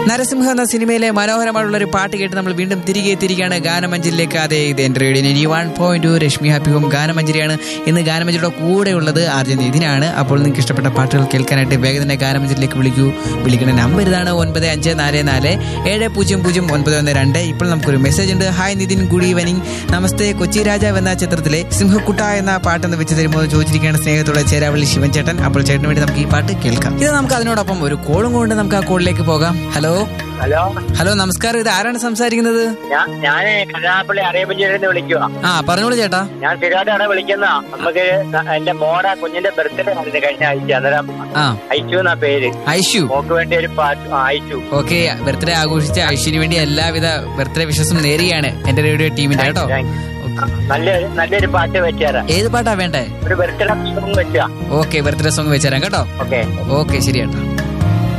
നരസിംഹ എന്ന സിനിമയിലെ മനോഹരമായുള്ള ഒരു പാട്ട് കേട്ട് നമ്മൾ വീണ്ടും തിരികെ എത്തിയിരിക്കുകയാണ് ഗാനമഞ്ചലിലേക്ക് അതെ ഇത് എൻ്റെ radio one point two Rashmi happy home ഗാനമഞ്ചരിയാണ് ഇന്ന് ഗാനമഞ്ചരിയുടെ കൂടെ ഉള്ളത് ആർജൻ നിതിനാണ് അപ്പോൾ നിങ്ങൾക്ക് ഇഷ്ടപ്പെട്ട പാട്ടുകൾ കേൾക്കാനായിട്ട് വേഗം തന്നെ ഗാനമഞ്ചലിലേക്ക് വിളിക്കൂ വിളിക്കുന്ന നമ്പർ ഇതാണ് ഒൻപത് അഞ്ച് നാല് നാല് ഏഴ് പൂജ്യം പൂജ്യം ഒൻപത് ഒന്ന് രണ്ട് ഇപ്പോൾ നമുക്കൊരു മെസ്സേജ് ഉണ്ട് ഹായ് നിതിൻ ഗുഡ് ഈവനിങ് നമസ്തേ കൊച്ചി രാജാവ് എന്ന ചിത്രത്തിലെ സിംഹക്കുട്ട എന്ന പാട്ടൊന്ന് വെച്ച് തരുമോ എന്ന് ചോദിച്ചിരിക്കുകയാണ് സ്നേഹത്തോടെ ചേരാവള്ളി ശിവൻ ചേട്ടൻ അപ്പോൾ ചേട്ടന് വേണ്ടി നമുക്ക് ഈ പാട്ട് കേൾക്കാം ഇത് നമുക്ക് അതിനോടൊപ്പം ഒരു കോളും കൊണ്ട് നമുക്ക് ആ കോളിലേക്ക് പോകാം ഹലോ ഹലോ ഹലോ നമസ്കാരം ഇത് ആരാണ് സംസാരിക്കുന്നത് ഞാൻ ഞാൻ കരുനാഗപ്പള്ളി അറിയപ്പഞ്ചേരിന്ന് വിളിക്കുക ആ പറഞ്ഞോളൂ ചേട്ടാ ഞാൻ സ്ഥിരമായിട്ടാണ് വിളിക്കുന്ന നമുക്ക് എന്റെ മോടെ കുഞ്ഞിന്റെ ബർത്ത്ഡേ ആയിരുന്നു കഴിഞ്ഞ ആഴ്ച അന്നേരം ആ ഐച്ചു എന്നാ പേര് ഐഷു മോക്ക് വേണ്ടി ഒരു പാട്ട് ആ, അയച്ചു ഓക്കെ ബർത്ത്ഡേ ആഘോഷിച്ച ഐശ്വര്യന് വേണ്ടി എല്ലാവിധ ബർത്ത്ഡേ വിശ്വസം നേരുകയാണ് എന്റെ റേഡിയോ ടീമിന്റെ കേട്ടോ Thank you. നല്ലൊരു നല്ലൊരു പാട്ട് വെച്ചാരാ ഏത് പാട്ടാ വേണ്ടേ ഒരു ബർത്ത്ഡേ സോങ് വെച്ചാ ഓക്കെ ബർത്ത്ഡേ സോങ് വെച്ചുതരാം കേട്ടോ ഓക്കെ ഓക്കെ ശരി ചേട്ടാ